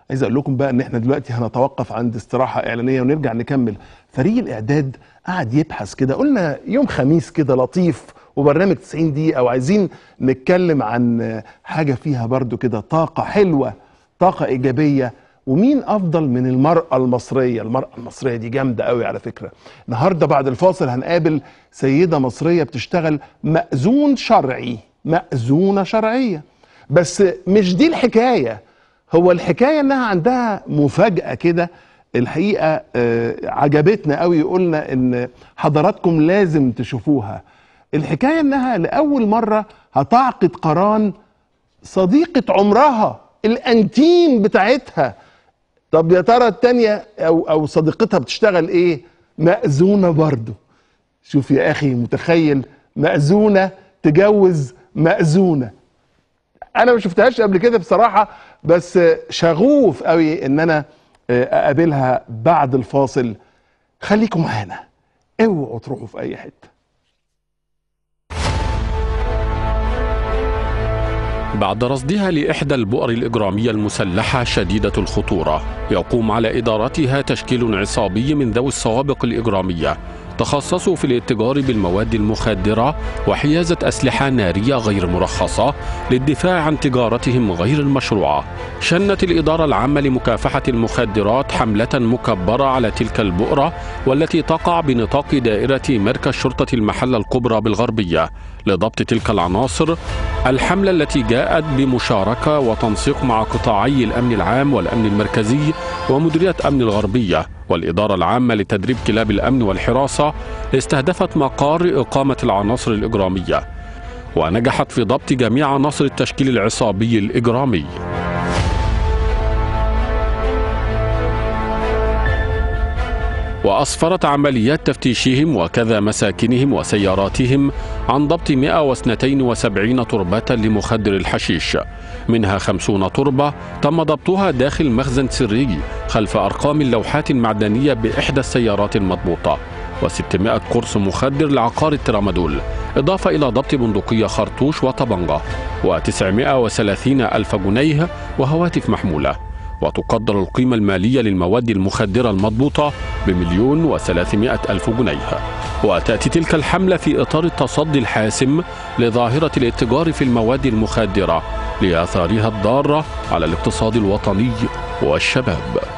عايز اقول لكم بقى ان احنا دلوقتي هنتوقف عند استراحه اعلانيه ونرجع نكمل فريق الاعداد قعد يبحث كده قلنا يوم خميس كده لطيف وبرنامج 90 دقيقه وعايزين نتكلم عن حاجه فيها برضو كده طاقه حلوه طاقه ايجابيه ومين افضل من المراه المصريه المراه المصريه دي جامده قوي على فكره النهارده بعد الفاصل هنقابل سيده مصريه بتشتغل مأذون شرعي مأذونه شرعيه بس مش دي الحكايه هو الحكايه انها عندها مفاجاه كده الحقيقه آه، عجبتنا قوي قلنا ان حضراتكم لازم تشوفوها الحكايه انها لاول مره هتعقد قران صديقه عمرها الانتيم بتاعتها طب يا ترى التانية او او صديقتها بتشتغل ايه مأذونة برضه شوف يا اخي متخيل مأذونة تجوز مأذونة انا ما شفتهاش قبل كده بصراحة بس شغوف قوي ان انا اقابلها بعد الفاصل خليكم معانا اوعوا تروحوا في اي حته بعد رصدها لإحدى البؤر الإجرامية المسلحة شديدة الخطورة يقوم على إدارتها تشكيل عصابي من ذوي السوابق الإجرامية تخصصوا في الاتجار بالمواد المخدرة وحيازة أسلحة نارية غير مرخصة للدفاع عن تجارتهم غير المشروعة شنت الإدارة العامة لمكافحة المخدرات حملة مكبرة على تلك البؤرة والتي تقع بنطاق دائرة مركز شرطة المحلة الكبرى بالغربية لضبط تلك العناصر الحملة التي جاءت بمشاركة وتنسيق مع قطاعي الأمن العام والأمن المركزي ومديرية أمن الغربية والإدارة العامة لتدريب كلاب الأمن والحراسة استهدفت مقار إقامة العناصر الإجرامية ونجحت في ضبط جميع عناصر التشكيل العصابي الإجرامي وأسفرت عمليات تفتيشهم وكذا مساكنهم وسياراتهم عن ضبط 172 تربة لمخدر الحشيش منها 50 تربة تم ضبطها داخل مخزن سري خلف أرقام اللوحات المعدنية بإحدى السيارات المضبوطة و600 قرص مخدر لعقار الترامادول إضافة إلى ضبط بندقية خرطوش وطبنجة و930 ألف جنيه وهواتف محمولة وتقدر القيمة المالية للمواد المخدرة المضبوطة بمليون وثلاثمائة ألف جنيه وتأتي تلك الحملة في إطار التصدي الحاسم لظاهرة الاتجار في المواد المخدرة لآثارها الضارة على الاقتصاد الوطني والشباب